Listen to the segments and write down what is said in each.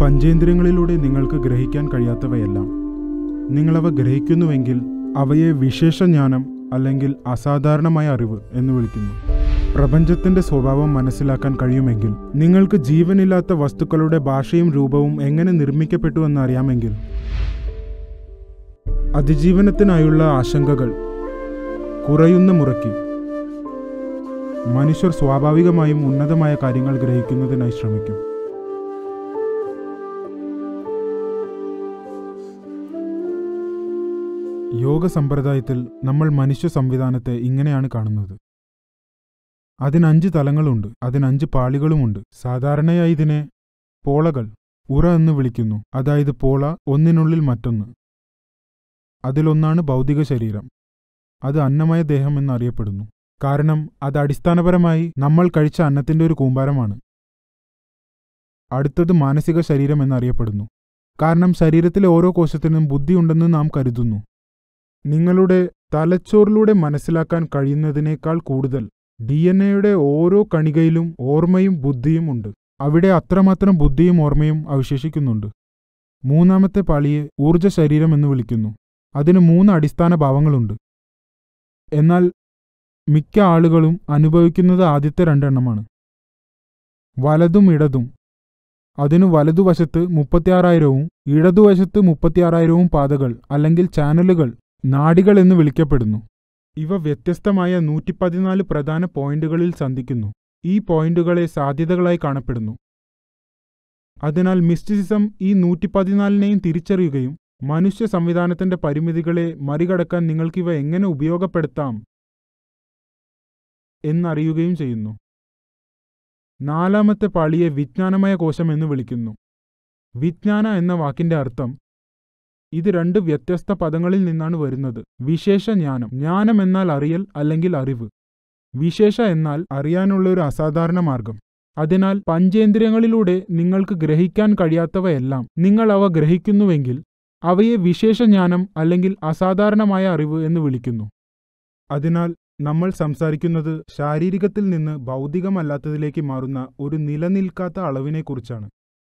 പഞ്ചേന്ദ്രിയങ്ങളിലൂടെ നിങ്ങൾക്ക് ഗ്രഹിക്കാൻ കഴിയാത്തവയെല്ലാം നിങ്ങളവ ഗ്രഹിക്കുന്നുവെങ്കിൽ അവയെ വിശേഷ ജ്ഞാനം അല്ലെങ്കിൽ അസാധാരണമായ അറിവ് എന്ന് വിളിക്കുന്നു പ്രപഞ്ചത്തിന്റെ സ്വഭാവം മനസ്സിലാക്കാൻ കഴിയുമെങ്കിൽ നിങ്ങൾക്ക് ജീവനില്ലാത്ത വസ്തുക്കളുടെ ഭാഷയും രൂപവും എങ്ങനെ നിർമ്മിക്കപ്പെട്ടു എന്ന് അറിയാമെങ്കിൽ അതിജീവനത്തിനായുള്ള ആശങ്കകൾ കുറയുന്ന മുറയ്ക്ക് മനുഷ്യർ സ്വാഭാവികമായും ഉന്നതമായ കാര്യങ്ങൾ ഗ്രഹിക്കുന്നതിനായി ശ്രമിക്കും യോഗ സമ്പ്രദായത്തിൽ നമ്മൾ മനുഷ്യ സംവിധാനത്തെ ഇങ്ങനെയാണ് കാണുന്നത് അതിന് അഞ്ച് തലങ്ങളുണ്ട് അതിന് അഞ്ച് പാളികളുമുണ്ട് സാധാരണയായി ഇതിനെ പോളകൾ ഉറ എന്ന് വിളിക്കുന്നു അതായത് പോള ഒന്നിനുള്ളിൽ മറ്റൊന്ന് അതിലൊന്നാണ് ഭൗതിക ശരീരം അത് അന്നമയ ദേഹം എന്നറിയപ്പെടുന്നു കാരണം അത് അടിസ്ഥാനപരമായി നമ്മൾ കഴിച്ച അന്നത്തിന്റെ ഒരു കൂമ്പാരമാണ് അടുത്തത് മാനസിക ശരീരം എന്നറിയപ്പെടുന്നു കാരണം ശരീരത്തിലെ ഓരോ കോശത്തിനും ബുദ്ധിയുണ്ടെന്ന് നാം കരുതുന്നു നിങ്ങളുടെ തലച്ചോറിലൂടെ മനസ്സിലാക്കാൻ കഴിയുന്നതിനേക്കാൾ കൂടുതൽ ഡി എൻ എയുടെ ഓരോ കണികയിലും ഓർമ്മയും ബുദ്ധിയും ഉണ്ട് അവിടെ അത്രമാത്രം ബുദ്ധിയും ഓർമ്മയും അവശേഷിക്കുന്നുണ്ട് മൂന്നാമത്തെ പാളിയെ ഊർജ്ജ ശരീരം എന്ന് വിളിക്കുന്നു അതിന് മൂന്ന് അടിസ്ഥാന ഭാവങ്ങളുണ്ട് എന്നാൽ മിക്ക ആളുകളും അനുഭവിക്കുന്നത് ആദ്യത്തെ രണ്ടെണ്ണമാണ് വലതും ഇടതും അതിനു വലതുവശത്ത് മുപ്പത്തിയാറായിരവും ഇടതുവശത്ത് മുപ്പത്തിയാറായിരവും പാതകൾ അല്ലെങ്കിൽ ചാനലുകൾ നാഡികൾ എന്ന് വിളിക്കപ്പെടുന്നു ഇവ വ്യത്യസ്തമായ നൂറ്റിപ്പതിനാല് പ്രധാന പോയിന്റുകളിൽ സന്ധിക്കുന്നു ഈ പോയിന്റുകളെ സാധ്യതകളായി കാണപ്പെടുന്നു അതിനാൽ മിസ്റ്റിസിസം ഈ നൂറ്റിപ്പതിനാലിനെയും തിരിച്ചറിയുകയും മനുഷ്യ സംവിധാനത്തിന്റെ പരിമിതികളെ മറികടക്കാൻ നിങ്ങൾക്കിവ എങ്ങനെ ഉപയോഗപ്പെടുത്താം എന്നറിയുകയും ചെയ്യുന്നു നാലാമത്തെ പാളിയെ വിജ്ഞാനമയ കോശം എന്ന് വിളിക്കുന്നു വിജ്ഞാന എന്ന വാക്കിന്റെ അർത്ഥം ഇത് രണ്ട് വ്യത്യസ്ത പദങ്ങളിൽ നിന്നാണ് വരുന്നത് വിശേഷ ജ്ഞാനം ജ്ഞാനം എന്നാൽ അറിയൽ അല്ലെങ്കിൽ അറിവ് വിശേഷ എന്നാൽ അറിയാനുള്ള ഒരു അസാധാരണ മാർഗം അതിനാൽ പഞ്ചേന്ദ്രിയങ്ങളിലൂടെ നിങ്ങൾക്ക് ഗ്രഹിക്കാൻ കഴിയാത്തവയെല്ലാം നിങ്ങൾ അവ ഗ്രഹിക്കുന്നുവെങ്കിൽ അവയെ വിശേഷ ജ്ഞാനം അല്ലെങ്കിൽ അസാധാരണമായ അറിവ് എന്ന് വിളിക്കുന്നു അതിനാൽ നമ്മൾ സംസാരിക്കുന്നത് ശാരീരികത്തിൽ നിന്ന് ഭൗതികമല്ലാത്തതിലേക്ക് മാറുന്ന ഒരു നിലനിൽക്കാത്ത അളവിനെക്കുറിച്ചാണ്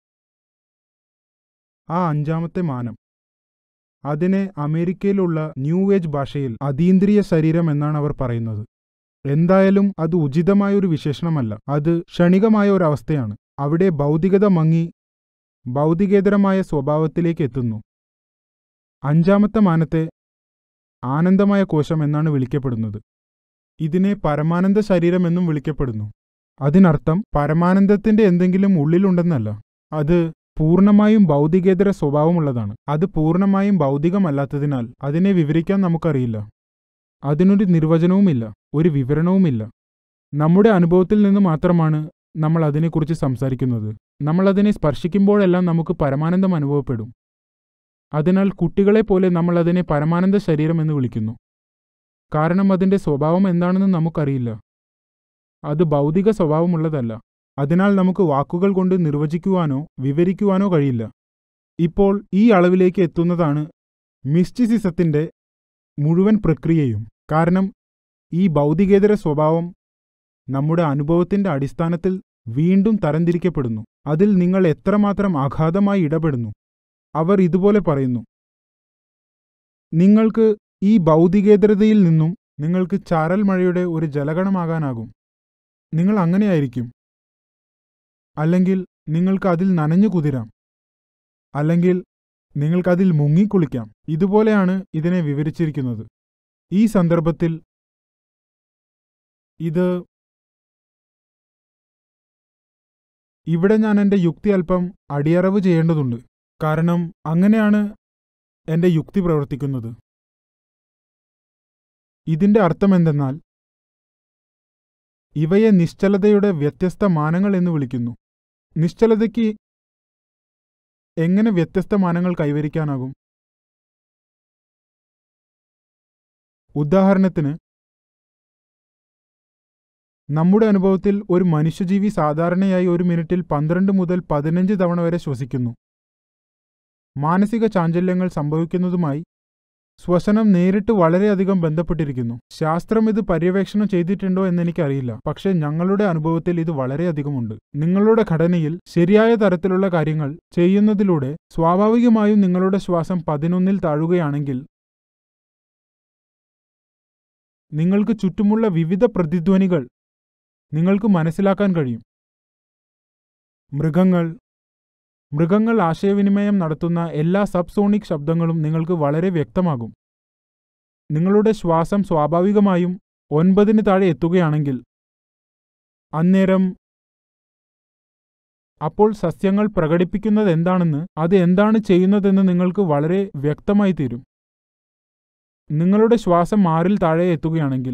ആ അഞ്ചാമത്തെ മാനം അതിനെ അമേരിക്കയിലുള്ള ന്യൂ ഏജ് ഭാഷയിൽ അതീന്ദ്രിയ ശരീരം എന്നാണ് അവർ പറയുന്നത് എന്തായാലും അത് ഉചിതമായ ഒരു വിശേഷണമല്ല അത് ക്ഷണികമായ ഒരു അവസ്ഥയാണ് അവിടെ ഭൗതികത മങ്ങി ഭൗതികേതരമായ സ്വഭാവത്തിലേക്ക് എത്തുന്നു അഞ്ചാമത്തെ മാനത്തെ ആനന്ദമായ കോശം എന്നാണ് വിളിക്കപ്പെടുന്നത് ഇതിനെ പരമാനന്ദ ശരീരം എന്നും വിളിക്കപ്പെടുന്നു അതിനർത്ഥം പരമാനന്ദത്തിന്റെ എന്തെങ്കിലും ഉള്ളിലുണ്ടെന്നല്ല അത് പൂർണ്ണമായും ഭൗതികേതര സ്വഭാവമുള്ളതാണ് അത് പൂർണ്ണമായും ഭൗതികമല്ലാത്തതിനാൽ അതിനെ വിവരിക്കാൻ നമുക്കറിയില്ല അതിനൊരു നിർവചനവുമില്ല ഒരു വിവരണവുമില്ല നമ്മുടെ അനുഭവത്തിൽ നിന്ന് മാത്രമാണ് നമ്മൾ അതിനെക്കുറിച്ച് സംസാരിക്കുന്നത് നമ്മൾ അതിനെ സ്പർശിക്കുമ്പോഴെല്ലാം നമുക്ക് പരമാനന്ദം അനുഭവപ്പെടും അതിനാൽ കുട്ടികളെ പോലെ നമ്മൾ അതിനെ പരമാനന്ദ ശരീരം എന്ന് വിളിക്കുന്നു കാരണം അതിന്റെ സ്വഭാവം എന്താണെന്ന് നമുക്കറിയില്ല അത് ഭൗതിക സ്വഭാവമുള്ളതല്ല അതിനാൽ നമുക്ക് വാക്കുകൾ കൊണ്ട് നിർവചിക്കുവാനോ വിവരിക്കുവാനോ കഴിയില്ല ഇപ്പോൾ ഈ അളവിലേക്ക് എത്തുന്നതാണ് മിസ്റ്റിസിസത്തിന്റെ മുഴുവൻ പ്രക്രിയയും കാരണം ഈ ഭൗതികേതര സ്വഭാവം നമ്മുടെ അനുഭവത്തിന്റെ അടിസ്ഥാനത്തിൽ വീണ്ടും തരംതിരിക്കപ്പെടുന്നു അതിൽ നിങ്ങൾ എത്രമാത്രം അഗാധമായി ഇടപെടുന്നു അവർ ഇതുപോലെ പറയുന്നു നിങ്ങൾക്ക് ഈ ഭൗതികേതരതയിൽ നിന്നും നിങ്ങൾക്ക് ചാരൽ മഴയുടെ ഒരു ജലഗണമാകാനാകും നിങ്ങൾ അങ്ങനെയായിരിക്കും അല്ലെങ്കിൽ നിങ്ങൾക്ക് അതിൽ നനഞ്ഞു കുതിരാം അല്ലെങ്കിൽ നിങ്ങൾക്കതിൽ മുങ്ങിക്കുളിക്കാം ഇതുപോലെയാണ് ഇതിനെ വിവരിച്ചിരിക്കുന്നത് ഈ സന്ദർഭത്തിൽ ഇത് ഇവിടെ ഞാൻ എൻ്റെ യുക്തി അല്പം അടിയറവ് ചെയ്യേണ്ടതുണ്ട് കാരണം അങ്ങനെയാണ് എൻ്റെ യുക്തി പ്രവർത്തിക്കുന്നത് ഇതിന്റെ അർത്ഥമെന്തെന്നാൽ ഇവയെ നിശ്ചലതയുടെ വ്യത്യസ്ത മാനങ്ങൾ എന്ന് വിളിക്കുന്നു നിശ്ചലതയ്ക്ക് എങ്ങനെ വ്യത്യസ്ത മാനങ്ങൾ കൈവരിക്കാനാകും ഉദാഹരണത്തിന് നമ്മുടെ അനുഭവത്തിൽ ഒരു മനുഷ്യജീവി സാധാരണയായി ഒരു മിനിറ്റിൽ പന്ത്രണ്ട് മുതൽ പതിനഞ്ച് തവണ വരെ ശ്വസിക്കുന്നു മാനസിക ചാഞ്ചല്യങ്ങൾ സംഭവിക്കുന്നതുമായി ശ്വസനം നേരിട്ട് വളരെയധികം ബന്ധപ്പെട്ടിരിക്കുന്നു ശാസ്ത്രം ഇത് പര്യവേക്ഷണം ചെയ്തിട്ടുണ്ടോ എന്നെനിക്കറിയില്ല പക്ഷേ ഞങ്ങളുടെ അനുഭവത്തിൽ ഇത് വളരെയധികമുണ്ട് നിങ്ങളുടെ ഘടനയിൽ ശരിയായ തരത്തിലുള്ള കാര്യങ്ങൾ ചെയ്യുന്നതിലൂടെ സ്വാഭാവികമായും നിങ്ങളുടെ ശ്വാസം പതിനൊന്നിൽ താഴുകയാണെങ്കിൽ നിങ്ങൾക്ക് ചുറ്റുമുള്ള വിവിധ പ്രതിധ്വനികൾ നിങ്ങൾക്ക് മനസ്സിലാക്കാൻ കഴിയും മൃഗങ്ങൾ മൃഗങ്ങൾ ആശയവിനിമയം നടത്തുന്ന എല്ലാ സബ്സോണിക് ശബ്ദങ്ങളും നിങ്ങൾക്ക് വളരെ വ്യക്തമാകും നിങ്ങളുടെ ശ്വാസം സ്വാഭാവികമായും ഒൻപതിന് താഴെ എത്തുകയാണെങ്കിൽ അന്നേരം അപ്പോൾ സസ്യങ്ങൾ പ്രകടിപ്പിക്കുന്നത് എന്താണെന്ന് അത് എന്താണ് ചെയ്യുന്നതെന്ന് നിങ്ങൾക്ക് വളരെ വ്യക്തമായി തീരും നിങ്ങളുടെ ശ്വാസം ആറിൽ താഴെ എത്തുകയാണെങ്കിൽ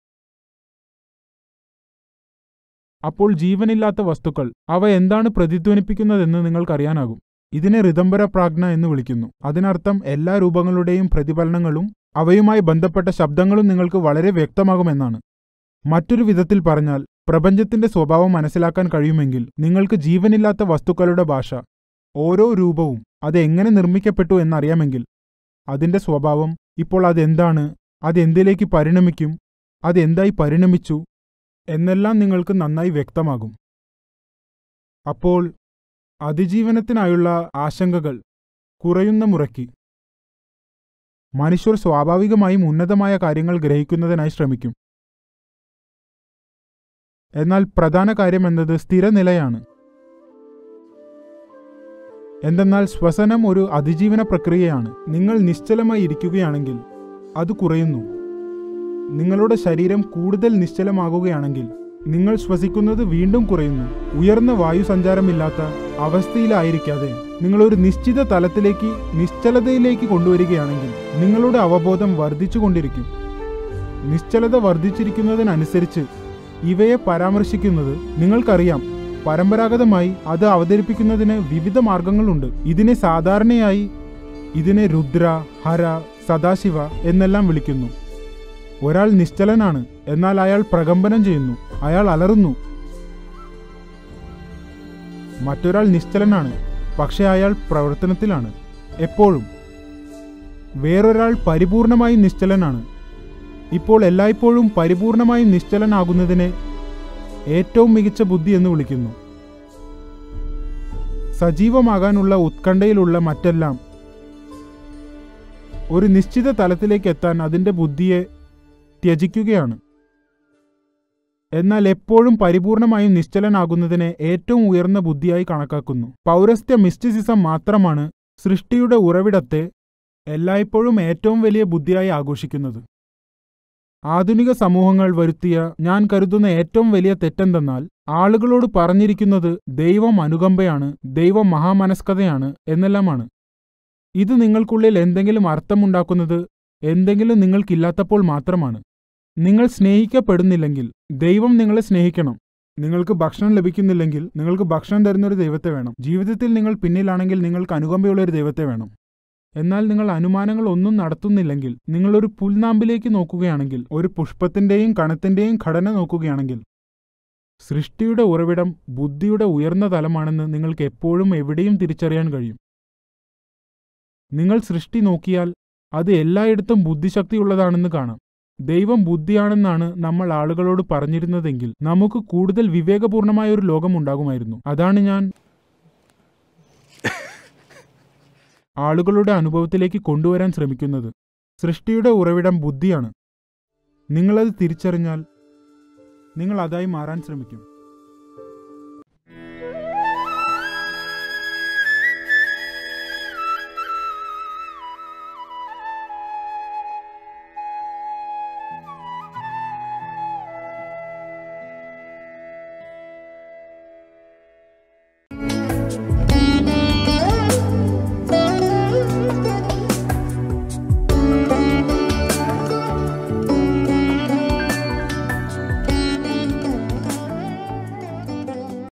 അപ്പോൾ ജീവനില്ലാത്ത വസ്തുക്കൾ അവ എന്താണ് പ്രതിധ്വനിപ്പിക്കുന്നതെന്ന് നിങ്ങൾക്കറിയാനാകും ഇതിനെ ഋതംബര പ്രാജ്ഞ എന്ന് വിളിക്കുന്നു അതിനർത്ഥം എല്ലാ രൂപങ്ങളുടെയും പ്രതിഫലനങ്ങളും അവയുമായി ബന്ധപ്പെട്ട ശബ്ദങ്ങളും നിങ്ങൾക്ക് വളരെ വ്യക്തമാകുമെന്നാണ് മറ്റൊരു വിധത്തിൽ പറഞ്ഞാൽ പ്രപഞ്ചത്തിന്റെ സ്വഭാവം മനസ്സിലാക്കാൻ കഴിയുമെങ്കിൽ നിങ്ങൾക്ക് ജീവനില്ലാത്ത വസ്തുക്കളുടെ ഭാഷ ഓരോ രൂപവും അത് എങ്ങനെ നിർമ്മിക്കപ്പെട്ടു എന്നറിയാമെങ്കിൽ അതിന്റെ സ്വഭാവം ഇപ്പോൾ അതെന്താണ് അതെന്തിലേക്ക് പരിണമിക്കും അതെന്തായി പരിണമിച്ചു എന്നെല്ലാം നിങ്ങൾക്ക് നന്നായി വ്യക്തമാകും അപ്പോൾ അതിജീവനത്തിനായുള്ള ആശങ്കകൾ കുറയുന്ന മുറയ്ക്ക് മനുഷ്യർ സ്വാഭാവികമായും ഉന്നതമായ കാര്യങ്ങൾ ഗ്രഹിക്കുന്നതിനായി ശ്രമിക്കും എന്നാൽ പ്രധാന കാര്യം എന്നത് സ്ഥിരനിലയാണ് എന്തെന്നാൽ ശ്വസനം ഒരു അതിജീവന പ്രക്രിയയാണ് നിങ്ങൾ നിശ്ചലമായി ഇരിക്കുകയാണെങ്കിൽ അത് കുറയുന്നു നിങ്ങളുടെ ശരീരം കൂടുതൽ നിശ്ചലമാകുകയാണെങ്കിൽ നിങ്ങൾ ശ്വസിക്കുന്നത് വീണ്ടും കുറയുന്നു ഉയർന്ന വായു സഞ്ചാരമില്ലാത്ത അവസ്ഥയിലായിരിക്കാതെ നിങ്ങൾ ഒരു നിശ്ചിത തലത്തിലേക്ക് നിശ്ചലതയിലേക്ക് കൊണ്ടുവരികയാണെങ്കിൽ നിങ്ങളുടെ അവബോധം വർദ്ധിച്ചുകൊണ്ടിരിക്കും നിശ്ചലത വർദ്ധിച്ചിരിക്കുന്നതിനനുസരിച്ച് ഇവയെ പരാമർശിക്കുന്നത് നിങ്ങൾക്കറിയാം പരമ്പരാഗതമായി അത് അവതരിപ്പിക്കുന്നതിന് വിവിധ മാർഗങ്ങളുണ്ട് ഇതിനെ സാധാരണയായി ഇതിനെ രുദ്ര ഹര സദാശിവ എന്നെല്ലാം വിളിക്കുന്നു ഒരാൾ നിശ്ചലനാണ് എന്നാൽ അയാൾ പ്രകമ്പനം ചെയ്യുന്നു അയാൾ അലറുന്നു മറ്റൊരാൾ നിശ്ചലനാണ് പക്ഷെ അയാൾ പ്രവർത്തനത്തിലാണ് എപ്പോഴും വേറൊരാൾ പരിപൂർണമായും നിശ്ചലനാണ് ഇപ്പോൾ എല്ലായ്പ്പോഴും പരിപൂർണമായും നിശ്ചലനാകുന്നതിനെ ഏറ്റവും മികച്ച ബുദ്ധി എന്ന് വിളിക്കുന്നു സജീവമാകാനുള്ള ഉത്കണ്ഠയിലുള്ള മറ്റെല്ലാം ഒരു നിശ്ചിത തലത്തിലേക്ക് എത്താൻ അതിൻ്റെ ബുദ്ധിയെ ത്യജിക്കുകയാണ് എന്നാൽ എപ്പോഴും പരിപൂർണമായും നിശ്ചലനാകുന്നതിനെ ഏറ്റവും ഉയർന്ന ബുദ്ധിയായി കണക്കാക്കുന്നു പൗരസ്ത്യ മിസ്റ്റിസിസം മാത്രമാണ് സൃഷ്ടിയുടെ ഉറവിടത്തെ എല്ലായ്പ്പോഴും ഏറ്റവും വലിയ ബുദ്ധിയായി ആഘോഷിക്കുന്നത് ആധുനിക സമൂഹങ്ങൾ വരുത്തിയ ഞാൻ കരുതുന്ന ഏറ്റവും വലിയ തെറ്റെന്തെന്നാൽ ആളുകളോട് പറഞ്ഞിരിക്കുന്നത് ദൈവം അനുകമ്പയാണ് ദൈവം മഹാമനസ്കതയാണ് എന്നെല്ലാമാണ് ഇത് നിങ്ങൾക്കുള്ളിൽ എന്തെങ്കിലും അർത്ഥമുണ്ടാക്കുന്നത് എന്തെങ്കിലും നിങ്ങൾക്കില്ലാത്തപ്പോൾ മാത്രമാണ് നിങ്ങൾ സ്നേഹിക്കപ്പെടുന്നില്ലെങ്കിൽ ദൈവം നിങ്ങളെ സ്നേഹിക്കണം നിങ്ങൾക്ക് ഭക്ഷണം ലഭിക്കുന്നില്ലെങ്കിൽ നിങ്ങൾക്ക് ഭക്ഷണം തരുന്ന ഒരു ദൈവത്തെ വേണം ജീവിതത്തിൽ നിങ്ങൾ പിന്നിലാണെങ്കിൽ നിങ്ങൾക്ക് അനുകമ്പയുള്ള ഒരു ദൈവത്തെ വേണം എന്നാൽ നിങ്ങൾ അനുമാനങ്ങൾ ഒന്നും നടത്തുന്നില്ലെങ്കിൽ നിങ്ങൾ ഒരു പുൽനാമ്പിലേക്ക് നോക്കുകയാണെങ്കിൽ ഒരു പുഷ്പത്തിന്റെയും കണത്തിന്റെയും ഘടന നോക്കുകയാണെങ്കിൽ സൃഷ്ടിയുടെ ഉറവിടം ബുദ്ധിയുടെ ഉയർന്ന തലമാണെന്ന് നിങ്ങൾക്ക് എപ്പോഴും എവിടെയും തിരിച്ചറിയാൻ കഴിയും നിങ്ങൾ സൃഷ്ടി നോക്കിയാൽ അത് എല്ലായിടത്തും ബുദ്ധിശക്തിയുള്ളതാണെന്ന് കാണാം ദൈവം ബുദ്ധിയാണെന്നാണ് നമ്മൾ ആളുകളോട് പറഞ്ഞിരുന്നതെങ്കിൽ നമുക്ക് കൂടുതൽ വിവേകപൂർണമായ ഒരു ലോകം ഉണ്ടാകുമായിരുന്നു അതാണ് ഞാൻ ആളുകളുടെ അനുഭവത്തിലേക്ക് കൊണ്ടുവരാൻ ശ്രമിക്കുന്നത് സൃഷ്ടിയുടെ ഉറവിടം ബുദ്ധിയാണ് നിങ്ങളത് തിരിച്ചറിഞ്ഞാൽ നിങ്ങൾ അതായി മാറാൻ ശ്രമിക്കും